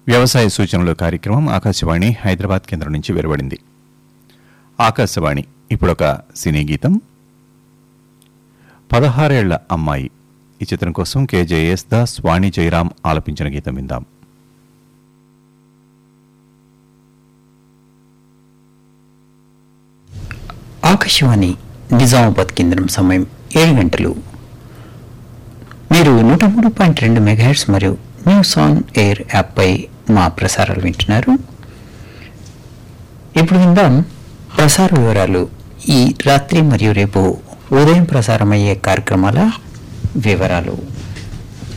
వ్యవసాయ సూచనలు కార్యక్రమం ఆకాశవాణి హైదరాబాద్ కేంద్రం నుంచి వెలువడింది ఆకాశవాణి ఇప్పుడొక సినీ గీతం పదహారేళ్ల అమ్మాయి ఈ చిత్రం కోసం కేజేఎస్ దాస్ వాణి జయరాం ఆలపించిన గీతం విందాం ఆకాశవాణి నిజామాబాద్ కేంద్రం సమయం ఏడు గంటలు మీరు నూట మూడు పాయింట్ రెండు మెగాహెట్స్ మరియు న్యూస్ ఆన్ ఎయిర్ యాప్పై మా ప్రసారాలు వింటున్నారు ఇప్పుడు విందాం ప్రసార వివరాలు ఈ రాత్రి మరియు రేపు ఉదయం ప్రసారమయ్యే కార్యక్రమాల వివరాలు